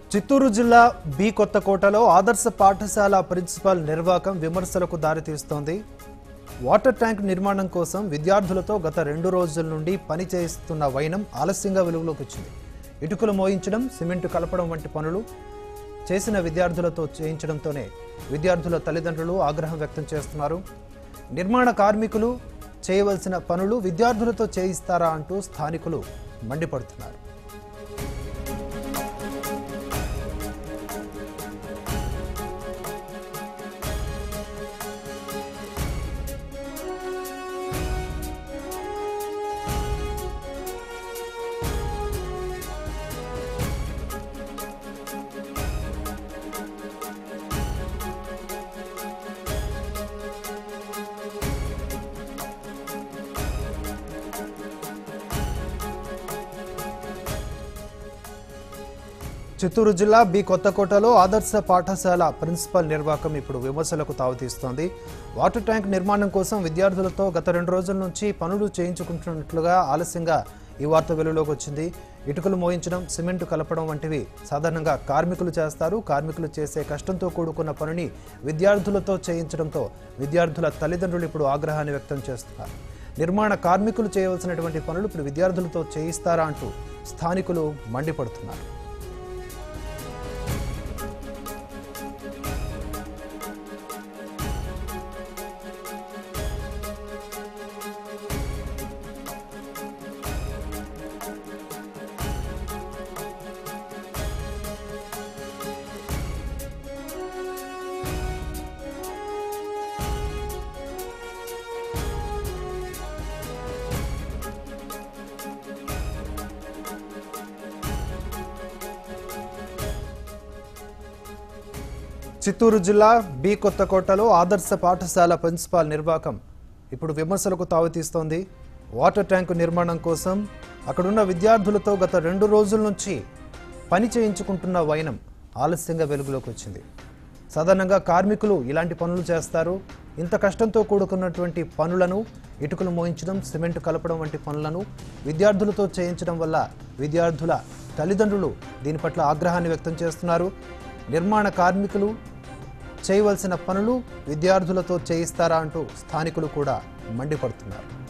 చిత్తూరు జిల్లా బి కొత్తకోటలో ఆదర్శ పాఠశాల ప్రిన్సిపాల్ నిర్వాకం విమర్శలకు దారితీస్తోంది వాటర్ ట్యాంక్ నిర్మాణం కోసం విద్యార్థులతో గత రెండు రోజుల నుండి పని చేయిస్తున్న వైనం ఆలస్యంగా వెలుగులోకి వచ్చింది ఇటుకలు మోయించడం సిమెంటు కలపడం వంటి పనులు చేసిన విద్యార్థులతో చేయించడంతోనే విద్యార్థుల తల్లిదండ్రులు ఆగ్రహం వ్యక్తం చేస్తున్నారు నిర్మాణ కార్మికులు చేయవలసిన పనులు విద్యార్థులతో చేయిస్తారా అంటూ స్థానికులు మండిపడుతున్నారు చిత్తూరు జిల్లా బి కొత్తకోటలో ఆదర్శ పాఠశాల ప్రిన్సిపల్ నిర్వాకం ఇప్పుడు విమర్శలకు తావుతీస్తోంది వాటర్ ట్యాంక్ నిర్మాణం కోసం విద్యార్థులతో గత రెండు రోజుల నుంచి పనులు చేయించుకుంటున్నట్లుగా ఆలస్యంగా ఈ వార్త వెలుగులోకి వచ్చింది ఇటుకలు మోయించడం సిమెంట్ కలపడం వంటివి సాధారణంగా కార్మికులు చేస్తారు కార్మికులు చేసే కష్టంతో కూడుకున్న పనిని విద్యార్థులతో చేయించడంతో విద్యార్థుల తల్లిదండ్రులు ఇప్పుడు ఆగ్రహాన్ని వ్యక్తం చేస్తున్నారు నిర్మాణ కార్మికులు చేయవలసినటువంటి పనులు ఇప్పుడు విద్యార్థులతో చేయిస్తారా అంటూ స్థానికులు మండిపడుతున్నారు చిత్తూరు జిల్లా బి కొత్తకోటలో ఆదర్శ పాఠశాల ప్రిన్సిపాల్ నిర్వాకం ఇప్పుడు విమర్శలకు తావుతీస్తోంది వాటర్ ట్యాంకు నిర్మాణం కోసం అక్కడున్న విద్యార్థులతో గత రెండు రోజుల నుంచి పని చేయించుకుంటున్న వైనం ఆలస్యంగా వెలుగులోకి వచ్చింది సాధారణంగా కార్మికులు ఇలాంటి పనులు చేస్తారు ఇంత కష్టంతో కూడుకున్నటువంటి పనులను ఇటుకలు మోయించడం సిమెంట్ కలపడం వంటి పనులను విద్యార్థులతో చేయించడం వల్ల విద్యార్థుల తల్లిదండ్రులు దీని పట్ల ఆగ్రహాన్ని వ్యక్తం చేస్తున్నారు నిర్మాణ కార్మికులు చేయవలసిన పనులు విద్యార్థులతో చేయిస్తారా అంటూ స్థానికులు కూడా మండిపడుతున్నారు